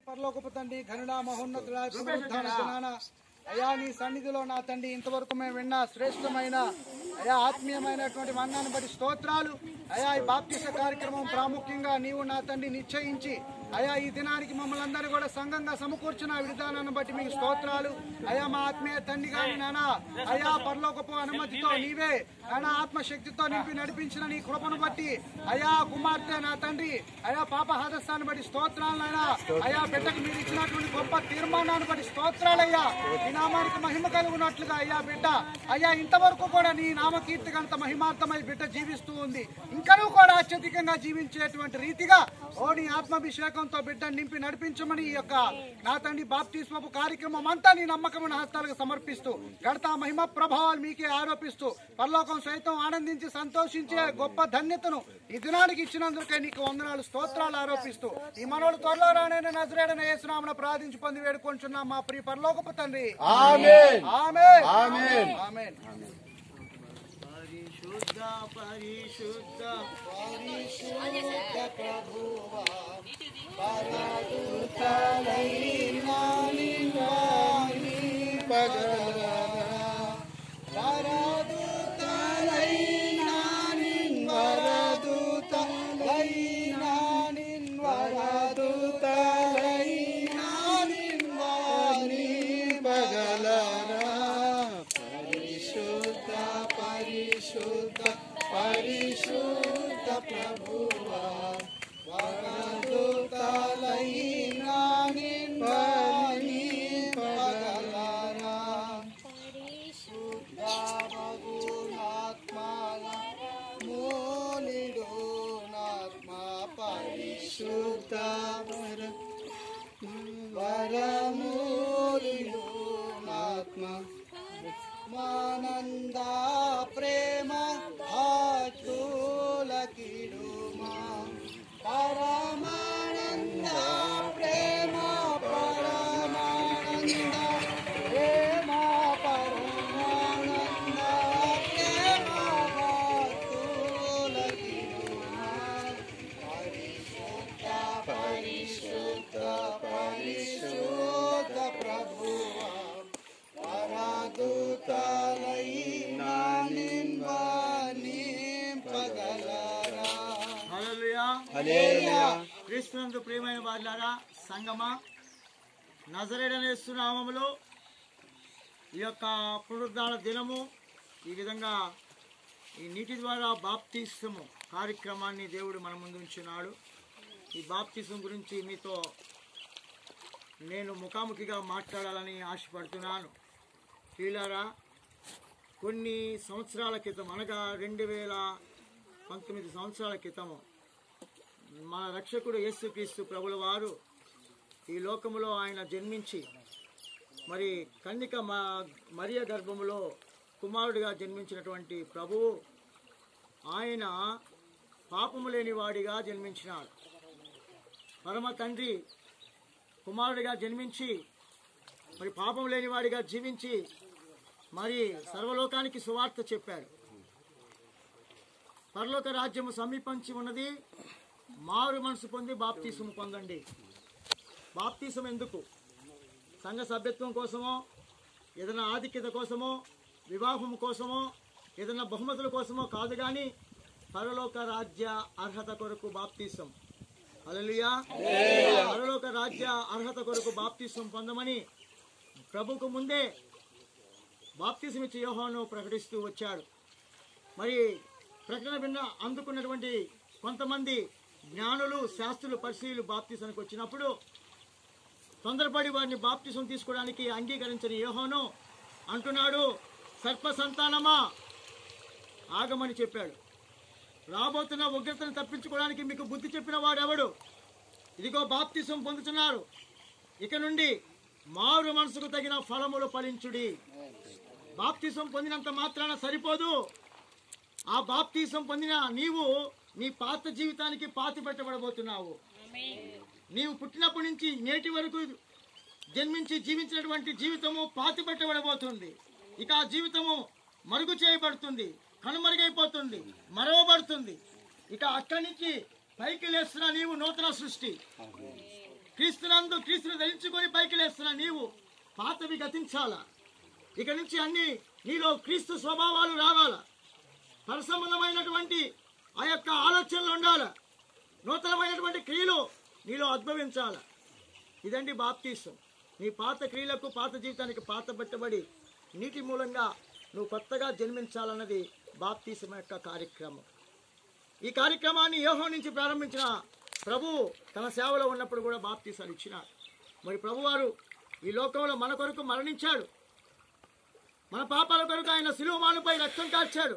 పరలోకపు తండ్రి ఘనుడా మహోన్నతుడా పునరుద్ధాన దినాన అయా నీ సన్నిధిలో నా తండ్రి ఇంతవరకు మేము విన్న శ్రేష్టమైన అయా ఆత్మీయమైనటువంటి మన్నాన్ని బట్టి స్తోత్రాలు అయా ఈ బాప్తిస కార్యక్రమం ప్రాముఖ్యంగా నీవు నా తండ్రి నిశ్చయించి అయా ఈ దినానికి మమ్మల్ని అందరినీ కూడా సంఘంగా సమకూర్చిన విధానాన్ని బట్టి మీకు స్తోత్రాలు అయా మా ఆత్మీయ తండ్రి గాని నానా అయా పరలోకపు అనుమతితో నీవే నానా ఆత్మశక్తితో నింపి నడిపించిన నీ కృపను బట్టి అయా కుమార్తె నా తండ్రి అయా పాప హాదస్థాన్ని బట్టి స్తోత్రాలైనా అయా బిడ్డకు మీరు ఇచ్చినటువంటి గొప్ప తీర్మానాన్ని బట్టి స్తోత్రాలయ్యా ఈ నామానికి మహిమ కలుగునట్లుగా అయ్యా బిడ్డ అయ్యా ఇంతవరకు కూడా నీ నామకీర్తి గంత మహిమార్థమై బిడ్డ జీవిస్తూ ఉంది ఇంకనూ కూడా అత్యధికంగా జీవించేటువంటి రీతిగా ఓ నీ ఆత్మాభిషేకంతో బిడ్డ నింపి నడిపించమని ఈ యొక్క నా తండ్రి బాప్తిస్మపు కార్యక్రమం అంతా నీ నమ్మకమైన హస్తాలకు సమర్పిస్తూ గడతా మహిమ ప్రభావాలు మీకే ఆరోపిస్తూ పరలోకం సైతం ఆనందించి సంతోషించే గొప్ప ధన్యతను ఈ దినానికి ఇచ్చినందుకే నీకు వందనాలు స్తోత్రాలు ఆరోపిస్తూ ఈ మనోడు త్వరలో రానైన నజరేడన యేసునామన ప్రార్థించి పొంది వేడుకొంచున్నాం మా ప్రియ పరలోకపు తండ్రి ఆమేన్ ఆమేన్ ఆమేన్ ఆమేన్ పరిశుద్ధ పరిశుద్ధ పరిశుద్ధ ప్రభువా పరిశుద్ధ పరిశుద్ధ పరిశుద్ధ ప్రభువా వరదుతలైనా నిన్వని పగలరా శుద్ధాత్మాల మూలిడు నాత్మ పరిశుద్ధ వర వరమూలిడు నాత్మ మానంద ప్రేమ ఆచులకిడుమా పరమానంద ప్రేమ పరమానంద ప్రేమ పరమానంద ప్రేమ ఆచులకిడుమా పరిశుద్ధ పరిశుద్ధ పరిశుద్ధ ప్రభువా పరాదుతలైనా నిన్వాని పగలరా హల్లెలూయా హల్లెలూయా క్రీస్తునందు ప్రియమైన వారులారా సంగమా నజరేడనేస్తున్నామములో ఈ యొక్క పునరుద్ధాన దినము ఈ విధంగా ఈ నీటి ద్వారా బాప్తిసము కార్యక్రమాన్ని దేవుడు మన ముందు ఉంచున్నాడు ఈ బాప్తిసం గురించి మీతో నేను ముఖాముఖిగా మాట్లాడాలని ఆశపడుతున్నాను ప్రియులారా కొన్ని సంవత్సరాల క్రితం అనగా రెండు వేల పంతొమ్మిది సంవత్సరాల క్రితము మన రక్షకుడు యేసుక్రీస్తు ప్రభుల వారు ఈ లోకములో ఆయన జన్మించి మరి కన్నిక మా మరియ గర్భములో కుమారుడిగా జన్మించినటువంటి ప్రభువు ఆయన పాపము లేని వాడిగా జన్మించినాడు పరమ తండ్రి కుమారుడిగా జన్మించి మరి పాపం లేని వాడిగా జీవించి మరి సర్వలోకానికి సువార్త చెప్పాడు పరలోక రాజ్యము సమీపించి ఉన్నది మారు మనసు పొంది బాప్తీసం పొందండి బాప్తీసం ఎందుకు సంఘ సభ్యత్వం కోసమో ఏదైనా ఆధిక్యత కోసమో వివాహం కోసమో ఏదైనా బహుమతుల కోసమో కాదు కానీ పరలోక రాజ్య అర్హత కొరకు బాప్తీసం హల్లెలూయా పరలోక రాజ్య అర్హత కొరకు బాప్తీసం పొందమని ప్రభుకు ముందే బాప్తీసం ఇచ్చి యోహాను ప్రకటిస్తూ వచ్చాడు మరి ప్రకటన విన్న అందుకున్నటువంటి కొంతమంది జ్ఞానులు శాస్త్రులు పరిశీలు బాప్తీసానికి వచ్చినప్పుడు తొందరపడి వారిని బాప్తీసం తీసుకోవడానికి అంగీకరించిన యోహోను అంటున్నాడు సర్ప సంతానమా ఆగమని చెప్పాడు రాబోతున్న ఉగ్రతను తప్పించుకోవడానికి మీకు బుద్ధి చెప్పిన వాడెవడు ఇదిగో బాప్తిసం పొందుతున్నారు ఇక నుండి మారు మనసుకు తగిన ఫలములు ఫలించుడి బాప్తిసం పొందినంత మాత్రాన సరిపోదు ఆ బాప్తిసం పొందిన నీవు నీ పాత జీవితానికి పాతి పెట్టబడబోతున్నావు నీవు పుట్టినప్పటి నుంచి నేటి వరకు జన్మించి జీవించినటువంటి జీవితము పాతి పెట్టబడబోతుంది ఇక ఆ జీవితము మరుగు చేయబడుతుంది కనుమరుగైపోతుంది మరవబడుతుంది ఇక అక్కడి నుంచి పైకి లేస్తున్న నీవు నూతన సృష్టి క్రీస్తునందు క్రీస్తుని ధరించుకొని పైకి లేస్తున్న నీవు పాతవి గతించాలా ఇక నుంచి అన్ని నీలో క్రీస్తు స్వభావాలు రావాలా పరసంబంధమైనటువంటి ఆ యొక్క ఆలోచనలు ఉండాలా నూతనమైనటువంటి క్రియలు నీలో ఉద్భవించాల ఇదండి బాప్తీసం నీ పాత క్రియలకు పాత జీవితానికి పాత పెట్టబడి నీటి మూలంగా నువ్వు కొత్తగా జన్మించాలన్నది బాప్తీసం యొక్క కార్యక్రమం ఈ కార్యక్రమాన్ని యోహో నుంచి ప్రారంభించిన ప్రభు తన సేవలో ఉన్నప్పుడు కూడా బాప్తీసాలు ఇచ్చినాడు మరి ప్రభువారు ఈ లోకంలో మన కొరకు మరణించాడు మన పాపాల కొరకు ఆయన శిలువమానుపై రక్తం కార్చాడు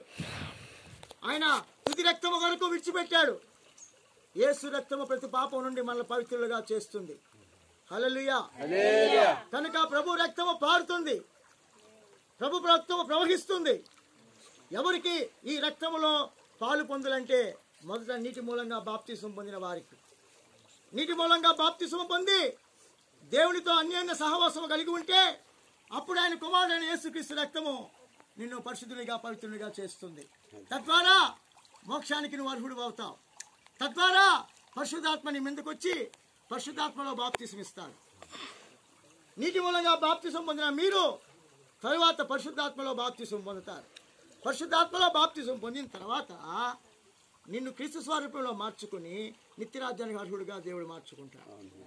ఆయన తుది రక్తము కొరకు విడిచిపెట్టాడు యేసు రక్తము ప్రతి పాపం నుండి మనల్ని పవిత్రులుగా చేస్తుంది హల్లెలూయా కనుక ప్రభు రక్తము పారుతుంది ప్రభు రక్తము ప్రవహిస్తుంది ఎవరికి ఈ రక్తములో పాలు పొందులంటే మొదట నీటి మూలంగా బాప్తిసం పొందిన వారికి నీటి మూలంగా బాప్తిసం పొంది దేవునితో అన్యాన్య సహవాసం కలిగి ఉంటే అప్పుడు ఆయన కుమారుడైన యేసుక్రీస్తు రక్తము నిన్ను పరిశుద్ధునిగా పవిత్రునిగా చేస్తుంది తద్వారా మోక్షానికి నువ్వు అర్హుడు అవుతావు తద్వారా పరిశుద్ధాత్మ నీ ముందుకొచ్చి పరిశుద్ధాత్మలో బాప్తిసం ఇస్తాడు నీటి మూలంగా బాప్తిసం పొందిన మీరు తరువాత పరిశుద్ధాత్మలో బాప్తిసం పొందుతారు పరిశుద్ధాత్మలో బాప్తిసం పొందిన తర్వాత నిన్ను క్రీస్తు స్వరూపంలో మార్చుకుని నిత్యరాజ్యానికి అర్హుడుగా దేవుడు మార్చుకుంటాడు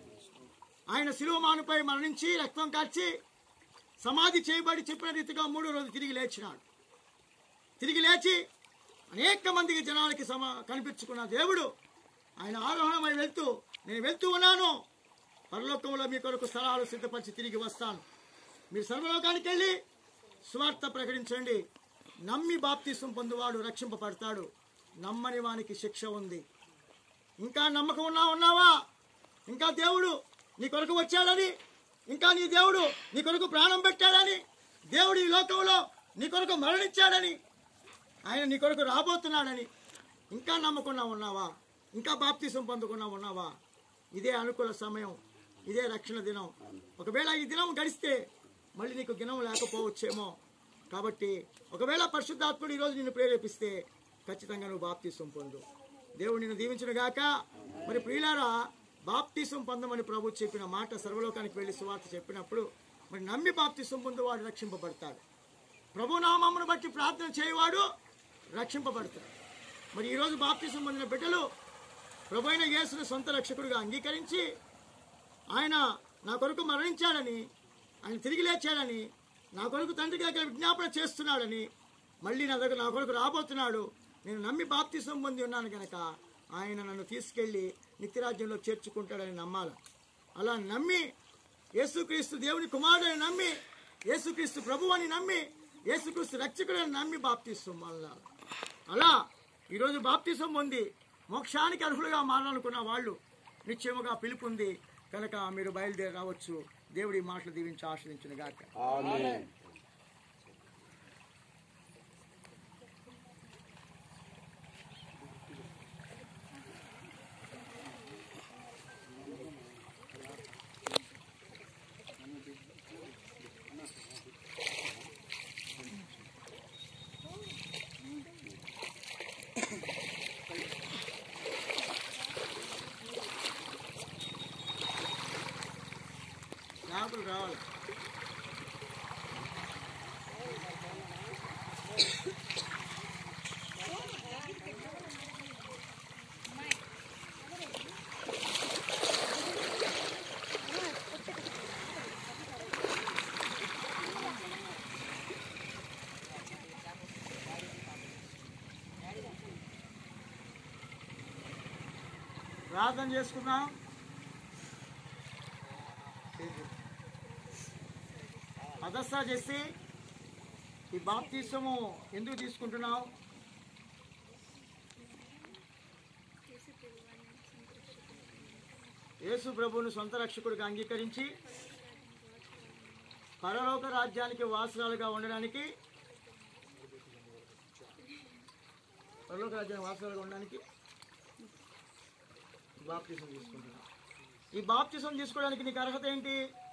ఆయన శిలువమానుపై మరణించి రక్తం కార్చి సమాధి చేయబడి చెప్పిన రీతిగా మూడో రోజు తిరిగి లేచినాడు తిరిగి లేచి అనేక మందికి జనాలకి సమ కనిపించుకున్న దేవుడు ఆయన ఆరోహణమై వెళ్తూ నేను వెళ్తూ ఉన్నాను పరలోకంలో మీ కొరకు స్థలాలు సిద్ధపరిచి తిరిగి వస్తాను మీరు సర్వలోకానికి వెళ్ళి సువార్త ప్రకటించండి నమ్మి బాప్తీసం పొందువాడు రక్షింపబడతాడు నమ్మని వానికి శిక్ష ఉంది ఇంకా నమ్మకం ఉన్నా ఉన్నావా ఇంకా దేవుడు నీ కొరకు వచ్చాడని ఇంకా నీ దేవుడు నీ కొరకు ప్రాణం పెట్టాడని దేవుడు ఈ లోకంలో నీ కొరకు మరణించాడని ఆయన నీ కొరకు రాబోతున్నాడని ఇంకా నమ్మకుండా ఉన్నావా ఇంకా బాప్తీసం పొందకుండా ఉన్నావా ఇదే అనుకూల సమయం ఇదే రక్షణ దినం ఒకవేళ ఈ దినం గడిస్తే మళ్ళీ నీకు దినం లేకపోవచ్చేమో కాబట్టి ఒకవేళ పరిశుద్ధాత్ముడు ఈరోజు నిన్ను ప్రేరేపిస్తే ఖచ్చితంగా నువ్వు బాప్తీసం పొందు దేవుడు నిన్ను దీవించిన గాక మరి ప్రియులారా బాప్తీసం పొందమని ప్రభు చెప్పిన మాట సర్వలోకానికి వెళ్ళి సువార్త చెప్పినప్పుడు మరి నమ్మి బాప్తీసం పొందువాడు రక్షింపబడతాడు ప్రభునామమును బట్టి ప్రార్థన చేయవాడు రక్షింపబడతాడు మరి ఈరోజు బాప్తిసం పొందిన బిడ్డలు ప్రభు అయిన యేసును సొంత రక్షకుడిగా అంగీకరించి ఆయన నా కొరకు మరణించాడని ఆయన తిరిగి లేచాడని నా కొరకు తండ్రి దగ్గర విజ్ఞాపన చేస్తున్నాడని మళ్ళీ నా దగ్గర నా కొరకు రాబోతున్నాడు నేను నమ్మి బాప్తిసం పొంది ఉన్నాను కనుక ఆయన నన్ను తీసుకెళ్ళి నిత్యరాజ్యంలో చేర్చుకుంటాడని నమ్మాలి అలా నమ్మి యేసుక్రీస్తు దేవుని కుమారుడని నమ్మి యేసుక్రీస్తు ప్రభు అని నమ్మి యేసుక్రీస్తు రక్షకుడని నమ్మి బాప్తిస్తాం మళ్ళా అలా ఈరోజు బాప్తిసం పొంది మోక్షానికి అర్హులుగా మారాలనుకున్న వాళ్ళు నిశ్చయముగా పిలుపుంది కనుక మీరు బయలుదేరి రావచ్చు దేవుడి మాటలు దీవించి ఆశ్రదించిన గాక జ్ఞాపకులు రావాలి ప్రార్థన చేసుకుందాం అదస్సా చేసి ఈ బాప్తీసము ఎందుకు తీసుకుంటున్నావు యేసు ప్రభువును సొంత రక్షకుడిగా అంగీకరించి పరలోక రాజ్యానికి వాసరాలుగా ఉండడానికి పరలోక రాజ్యానికి వాసరాలుగా ఉండడానికి బాప్తీసం తీసుకుంటున్నావు ఈ బాప్తీసం తీసుకోవడానికి నీకు అర్హత ఏంటి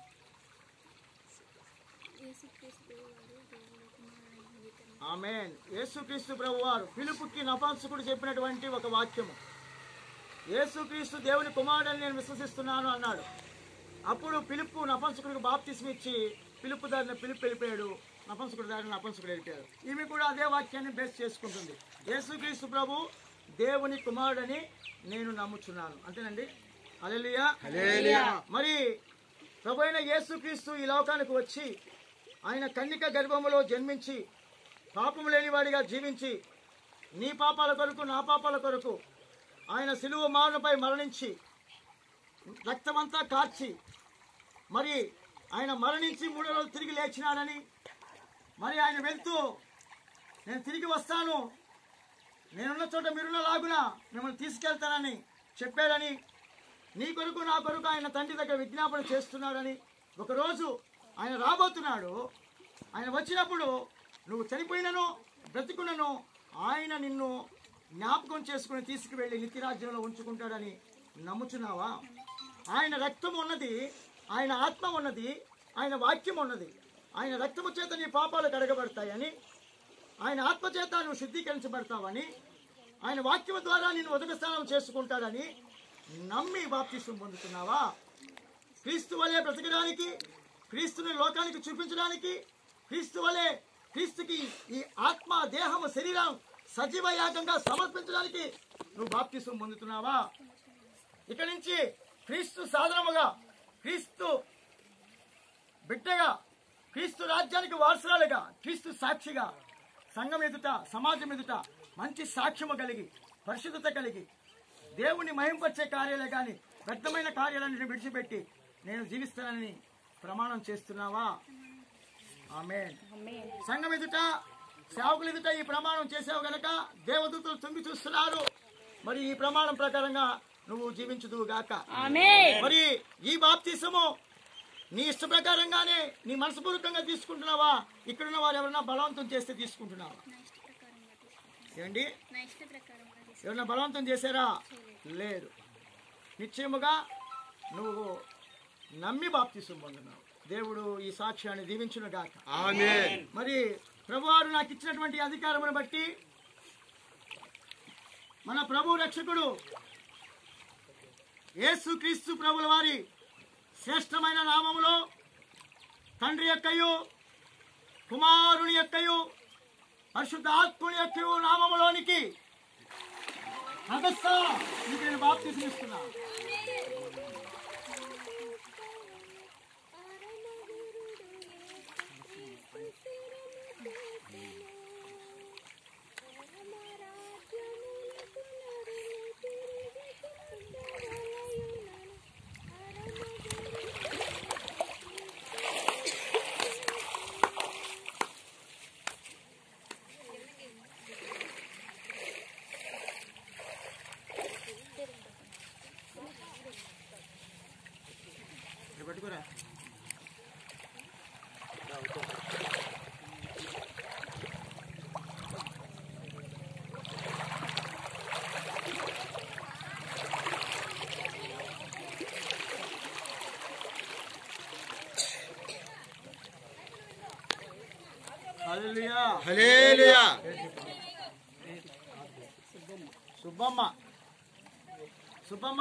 ఆమెన్ యేసుక్రీస్తు ప్రభు వారు పిలుపుకి నపాంసకుడు చెప్పినటువంటి ఒక వాక్యము యేసుక్రీస్తు దేవుని కుమారుడని నేను విశ్వసిస్తున్నాను అన్నాడు అప్పుడు పిలుపు నపంసకుడికి బాప్తిస్మ ఇచ్చి పిలుపు దారిన పిలుపు వెళ్ళిపోయాడు నపంసకుడి దారిన నపంసకుడు వెళ్ళిపోయాడు ఈమె కూడా అదే వాక్యాన్ని బేస్ చేసుకుంటుంది యేసుక్రీస్తు ప్రభు దేవుని కుమారుడని నేను నమ్ముచున్నాను అంతేనండి అలెలుయా మరి ప్రభు అయిన యేసుక్రీస్తు ఈ లోకానికి వచ్చి ఆయన కన్నిక గర్భములో జన్మించి పాపము లేనివాడిగా జీవించి నీ పాపాల కొరకు నా పాపాల కొరకు ఆయన సిలువ మారుపై మరణించి రక్తమంతా కార్చి మరి ఆయన మరణించి మూడో రోజు తిరిగి లేచినాడని మరి ఆయన వెళ్తూ నేను తిరిగి వస్తాను నేనున్న చోట మీరున్న లాగున మిమ్మల్ని తీసుకెళ్తానని చెప్పాడని నీ కొరకు నా కొరకు ఆయన తండ్రి దగ్గర విజ్ఞాపన చేస్తున్నాడని ఒకరోజు ఆయన రాబోతున్నాడు ఆయన వచ్చినప్పుడు నువ్వు చనిపోయినను బ్రతికున్నను ఆయన నిన్ను జ్ఞాపకం చేసుకుని తీసుకువెళ్ళి నిత్యరాజ్యంలో ఉంచుకుంటాడని నమ్ముచున్నావా ఆయన రక్తం ఉన్నది ఆయన ఆత్మ ఉన్నది ఆయన వాక్యం ఉన్నది ఆయన రక్తము చేత నీ పాపాలు కడగబడతాయని ఆయన ఆత్మ చేత నువ్వు శుద్ధీకరించబడతావని ఆయన వాక్యం ద్వారా నిన్ను ఉదక స్నానం చేసుకుంటాడని నమ్మి బాప్తిష్టం పొందుతున్నావా క్రీస్తు వలె బ్రతకడానికి క్రీస్తుని లోకానికి చూపించడానికి క్రీస్తు వలె క్రీస్తుకి ఈ ఆత్మ దేహము శరీరం సజీవ యాగంగా సమర్పించడానికి నువ్వు బాప్తిష్టం పొందుతున్నావా ఇక్కడి నుంచి క్రీస్తు సాధనముగా క్రీస్తు బిడ్డగా క్రీస్తు రాజ్యానికి వారసురాలుగా క్రీస్తు సాక్షిగా సంఘం ఎదుట సమాజం ఎదుట మంచి సాక్ష్యము కలిగి పరిశుద్ధత కలిగి దేవుని మహింపరిచే కార్యాలే కానీ వ్యర్థమైన కార్యాలన్నింటిని విడిచిపెట్టి నేను జీవిస్తానని ప్రమాణం చేస్తున్నావా ఆమె సంఘం ఎదుట సేవకులు ఎదుట ఈ ప్రమాణం చేసావు గనక దేవదూతలు తొంగి చూస్తున్నారు మరి ఈ ప్రమాణం ప్రకారంగా నువ్వు జీవించుదువు గాక మరి ఈ బాప్తిసము నీ ఇష్ట ప్రకారంగానే నీ మనస్ఫూర్వకంగా తీసుకుంటున్నావా ఇక్కడున్న వారు ఎవరైనా బలవంతం చేస్తే తీసుకుంటున్నావా ఏమండి ఎవరైనా బలవంతం చేశారా లేదు నిశ్చయముగా నువ్వు నమ్మి బాప్తిసం పొందున్నావు దేవుడు ఈ సాక్ష్యాన్ని దీవించును గాక ఆమేన్ మరి ప్రభువారు నాకు ఇచ్చినటువంటి అధికారమును బట్టి మన ప్రభు రక్షకుడు యేసు క్రీస్తు ప్రభుల వారి శ్రేష్టమైన నామములో తండ్రి యొక్కయు కుమారుని యొక్కయు పరిశుద్ధాత్ముని యొక్కయు నామములోనికి అగస్తా నీకు నేను బాప్తిసం ఇస్తున్నాను ఇక్కడ పట్టుకోరా హల్లెలూయా హల్లెలూయా సుబ్బమ్మ సుబ్బమ్మ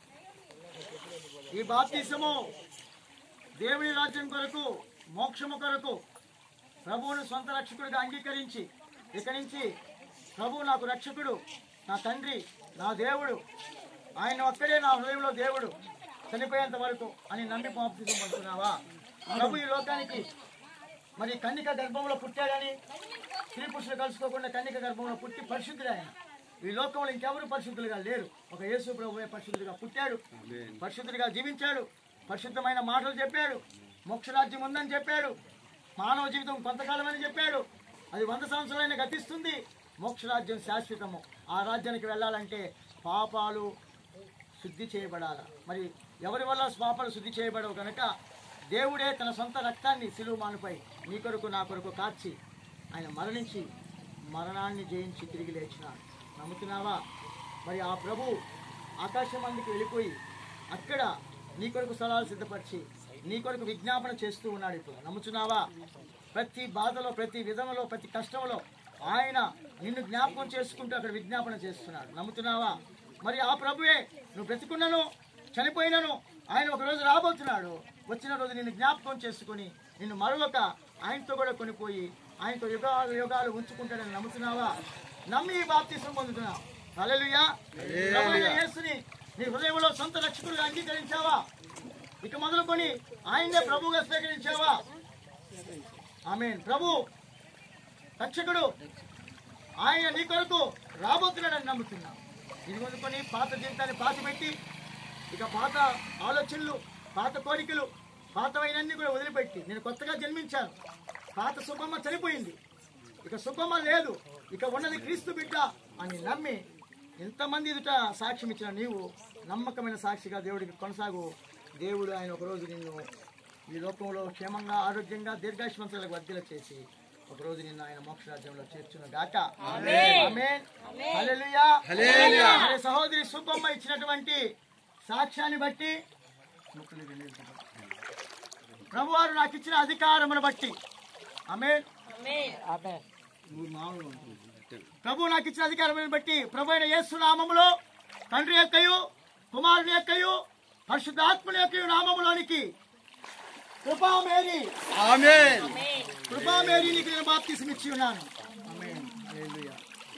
ఈ బాప్తిసము దేవుని రాజ్యం కొరకు మోక్షము కొరకు ప్రభువును సొంత రక్షకుడిగా అంగీకరించి ఇక నుంచి ప్రభు నాకు రక్షకుడు నా తండ్రి నా దేవుడు ఆయన ఒక్కడే నా హృదయంలో దేవుడు చనిపోయేంత వరకు అని నమ్మి బాప్తిసం పడుతున్నావా ప్రభు ఈ లోకానికి మరి కన్నిక గర్భంలో పుట్టాడని స్త్రీ పురుషులు కలుసుకోకుండా కన్నిక గర్భంలో పుట్టి పరిశుద్ధుడు ఆయన ఈ లోకంలో ఇంకెవరు పరిశుద్ధులుగా లేరు ఒక యేసు ప్రభువే పరిశుద్ధుడిగా పుట్టాడు పరిశుద్ధుడిగా జీవించాడు పరిశుద్ధమైన మాటలు చెప్పాడు మోక్షరాజ్యం ఉందని చెప్పాడు మానవ జీవితం కొంతకాలమని చెప్పాడు అది వంద సంవత్సరాలైనా గతిస్తుంది మోక్షరాజ్యం శాశ్వతము ఆ రాజ్యానికి వెళ్ళాలంటే పాపాలు శుద్ధి చేయబడాల మరి ఎవరి వల్ల పాపాలు శుద్ధి చేయబడవు కనుక దేవుడే తన సొంత రక్తాన్ని సిలువ మానుపై నీ కొరకు నా కొరకు కార్చి ఆయన మరణించి మరణాన్ని జయించి తిరిగి లేచినాడు నమ్ముతున్నావా మరి ఆ ప్రభు ఆకాశం మందికి వెళ్ళిపోయి అక్కడ నీ కొరకు స్థలాలు సిద్ధపరిచి నీ కొరకు విజ్ఞాపన చేస్తూ ఉన్నాడు ఇప్పుడు నమ్ముతున్నావా ప్రతి బాధలో ప్రతి విధంలో ప్రతి కష్టంలో ఆయన నిన్ను జ్ఞాపకం చేసుకుంటూ అక్కడ విజ్ఞాపన చేస్తున్నాడు నమ్ముతున్నావా మరి ఆ ప్రభువే నువ్వు బ్రతికున్నను చనిపోయినను ఆయన ఒక రోజు రాబోతున్నాడు వచ్చిన రోజు నిన్ను జ్ఞాపకం చేసుకుని నిన్ను మరొక ఆయనతో కూడా కొనిపోయి ఆయనతో యుగాలు యుగాలు ఉంచుకుంటాడని నమ్ముతున్నావా నమ్మి ఈ బాప్తిసం పొందుతున్నావు హల్లెలూయా ప్రభువైన యేసుని నీ హృదయంలో సొంత రక్షకుడిగా అంగీకరించావా ఇక మొదలుకొని ఆయన్నే ప్రభువుగా స్వీకరించావా ఆమెన్ ప్రభు రక్షకుడు ఆయన నీ కొరకు రాబోతున్నాడని నమ్ముతున్నాం ఇది మొదలుకొని పాత జీవితాన్ని పాత పెట్టి ఇక పాత ఆలోచనలు పాత కోరికలు పాతవైనన్ని కూడా వదిలిపెట్టి నేను కొత్తగా జన్మించాను పాత సుబ్బమ్మ చనిపోయింది ఇక సుబ్బమ్మ లేదు ఇక ఉన్నది క్రీస్తు బిడ్డ అని నమ్మి ఎంతమంది ఎదుట సాక్ష్యం ఇచ్చిన నీవు నమ్మకమైన సాక్షిగా దేవుడికి కొనసాగు దేవుడు ఆయన ఒకరోజు నిన్ను ఈ లోకంలో క్షేమంగా ఆరోగ్యంగా దీర్ఘాయుష్మంతులకు వర్ధిల చేసి ఒకరోజు నిన్ను ఆయన మోక్ష రాజ్యంలో చేర్చును గాక ఆమేన్. హల్లెలూయా. మరి సహోదరి సుబ్బమ్మ ఇచ్చినటువంటి సాక్ష్యాన్ని బట్టి ప్రభువారు నాకు ఇచ్చిన అధికారమును బట్టి ఆమె ప్రభు నాకు ఇచ్చిన అధికారమును బట్టి ప్రభు అయిన యేసు నామములో తండ్రి యొక్కయు కుమారుని యొక్కయు పరిశుద్ధాత్మని యొక్క నామములోనికి కృపా మేరీ ఆమేన్ కృపా మేరీ నీకు నేను బాప్తిసం ఇచ్చి ఉన్నాను ఆమేన్. హల్లెలూయా.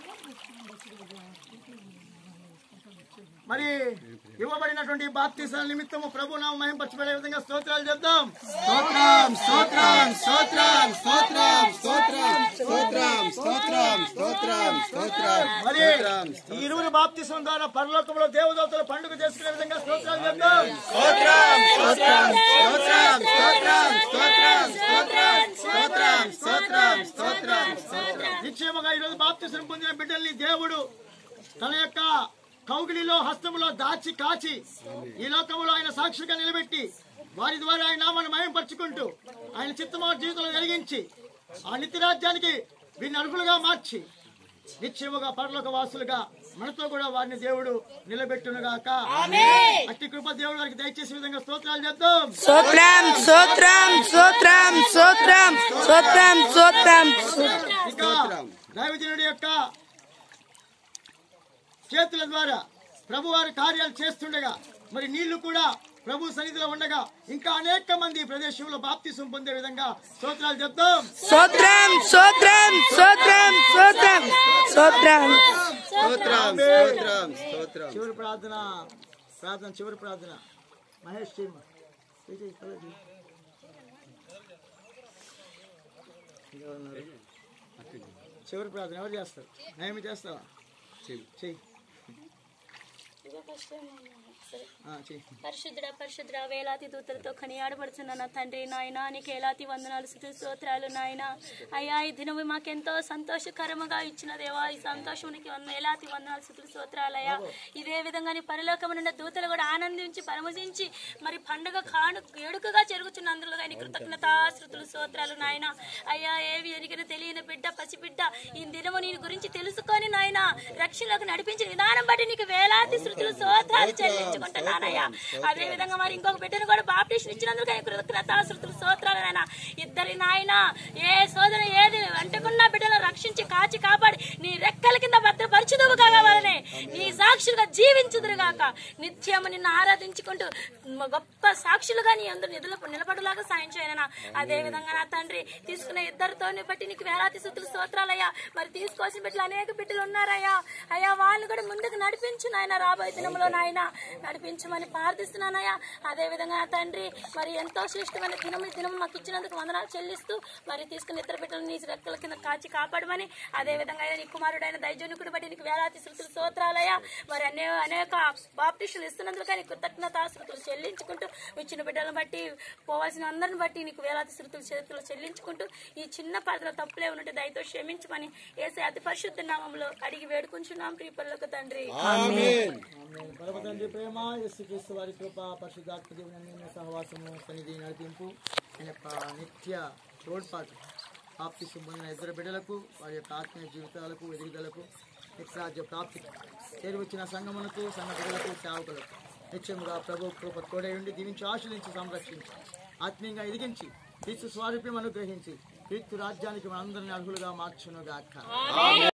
మరి ఇవ్వబడినటువంటి బాప్తిసాల నిమిత్తము ప్రభు నామ మహింపరచబడే విధంగా స్తోత్రాలు చెప్దాం స్తోత్రం స్తోత్రం స్తోత్రం స్తోత్రం స్తోత్రం స్తోత్రం స్తోత్రం స్తోత్రం స్తోత్రం మరి ఈ ఇరువురు బాప్తిసం ద్వారా పరలోకంలో దేవదూతల పండుగ చేసుకునే విధంగా స్తోత్రాలు చెప్దాం స్తోత్రం స్తోత్రం స్తోత్రం స్తోత్రం స్తోత్రం స్తోత్రం స్తోత్రం స్తోత్రం స్తోత్రం నిశ్చయముగా ఈరోజు బాప్తిసం పొందిన బిడ్డల్ని దేవుడు తన యొక్క కౌగిలిలో హస్తములో దాచి కాచి ఈ లోకములో ఆయన సాక్షిగా నిలబెట్టి వారి ద్వారా ఆయన నామాన్ని మయంపరుచుకుంటూ ఆయన చిత్తమో జీవితంలో వెలిగించి ఆ నిత్య రాజ్యానికి వీరిని అర్హులుగా మార్చి నిశ్చయముగా పరలోక వాసులుగా మనతో కూడా వారిని దేవుడు నిలబెట్టునుగాక అట్టి కృప దేవుడు వారికి దయచేసే విధంగా స్తోత్రాలు చేద్దాం స్తోత్రం స్తోత్రం స్తోత్రం స్తోత్రం స్తోత్రం స్తోత్రం ఇక దైవజనుడి యొక్క చేతుల ద్వారా ప్రభువారి కార్యాలు చేస్తుండగా మరి నీళ్లు కూడా ప్రభు సన్నిధిలో ఉండగా ఇంకా అనేక మంది ఈ ప్రదేశంలో బాప్తిసం పొందే విధంగా స్తోత్రాలు చెప్తాం స్తోత్రం స్తోత్రం స్తోత్రం స్తోత్రం స్తోత్రం స్తోత్రం స్తోత్రం స్తోత్రం చివరి ప్రార్థన ప్రార్థన చివరి ప్రార్థన మహేష్ చీమ చివరి ప్రార్థన ఎవరు చేస్తారు నేమి చేస్తావా చెయ్యి ఆ, చెయ్యి పరిశుద్ధుడ పరిశుద్ధుడ వేలాది దూతలతో కనియాడబడుతున్న నా తండ్రి నాయన నీకు ఏలాది వందనాలు స్థుతి స్తోత్రాలు నాయన అయ్యా ఈ దినము మాకెంతో సంతోషకరముగా ఇచ్చిన దేవా ఈ సంతోషానికి వంద ఏలాది వందనాలు స్థుతులు స్తోత్రాలయ్యా ఇదే విధంగా నీ పరిలోకమునున్న దూతలు కూడా ఆనందించి పరమజించి మరి పండుగ కాను వేడుకగా జరుగుతున్న అందులో కానీ కృతజ్ఞతాశ్రుతులు స్తోత్రాలు నాయన అయ్యా ఏవి ఎరిగిన తెలియని బిడ్డ పసిబిడ్డ ఈ దినము నీ గురించి తెలుసుకొని నాయన రక్షణలోకి నడిపించిన విధానం బట్టి నీకు వేలాది శృతులు స్తోత్రాలు చెల్లించుకుంటున్నానయ్యా అదే విధంగా మరి ఇంకొక బిడ్డను కూడా బాప్టిషన్ ఇచ్చినందుకు ఆయన కృతజ్ఞతాశ్రుతులు స్తోత్రాలు నాయన ఇద్దరి నాయన ఏ సోదర ఏది వెంటకున్న బిడ్డను రక్షించి కాచి కాపాడి నీ రెక్కల కింద భద్రపరచుదువు కావాలని నీ సాక్షులుగా జీవించుదురు గాక నిత్యము నిన్ను ఆరాధించుకుంటూ మ- గొప్ప సాక్షులుగా నీ అందరు నిధుల నిలబడులాగా సాయం చేయనన్నా అదే విధంగా నా తండ్రి తీసుకున్న ఇద్దరితో బట్టి నీకు వేలాది సుతులు స్తోత్రాలయ్యా మరి తీసుకోవాల్సిన బిడ్డలు అనేక బిడ్డలు ఉన్నారయ్యా అయ్యా వాళ్ళు కూడా ముందుకు నడిపించు నాయన రాబోయే దినంలో నాయన నడిపించమని ప్రార్థిస్తున్నానయ్యా అదే విధంగా నా తండ్రి మరి ఎంతో శ్రేష్టమైన దినం ఈ దినం మాకు ఇచ్చినందుకు వందనాలు చెల్లిస్తూ మరి తీసుకున్న ఇద్దరు బిడ్డలు నీ రెక్కల కింద కాచి కాపాడమని అదే విధంగా నీ కుమారుడైన దైజనుకుడు బట్టి నీకు వేలాది శృతులు స్తోత్రాలయ్యా మరి అనే అనేక బాప్టిషన్లు ఇస్తున్నందుకు కానీ కృతజ్ఞత శృతులు చెల్లించుకుంటూ ఇచ్చిన బిడ్డలను బట్టి పోవాల్సిన అందరిని బట్టి నీకు వేలాది శృతులు చేతులు చెల్లించుకుంటూ ఈ చిన్న పదలో తప్పులే ఉన్నట్టు దయతో క్షమించమని ఏసే అతి పరిశుద్ధ నామంలో అడిగి వేడుకుంటున్నాం ప్రియపల్లకు తండ్రి ఆమేన్ పరమ తండ్రి ప్రేమ యేసుక్రీస్తు వారి కృప పరిశుద్ధాత్మ దేవుని అన్యోన్య సహవాసము సన్నిధి నడిపింపు ఆయన యొక్క నిత్య తోడ్పాటు ప్రాప్తి పొందిన ఇద్దరు బిడ్డలకు వారి యొక్క ఆత్మీయ జీవితాలకు ఎదుగుదలకు నిత్యరాజ్య ప్రాప్తి చేరి వచ్చిన సంగమునకు సంఘ బిడ్డలకు సేవకులకు నిత్యముగా ప్రభు కృప తోడై ఉండి దీవించి ఆశ్రయించి సంరక్షించి ఆత్మీయంగా ఎదిగించి క్రీస్తు స్వారూప్యం అనుగ్రహించి క్రీస్తు రాజ్యానికి మనందరినీ అర్హులుగా మార్చునుగాక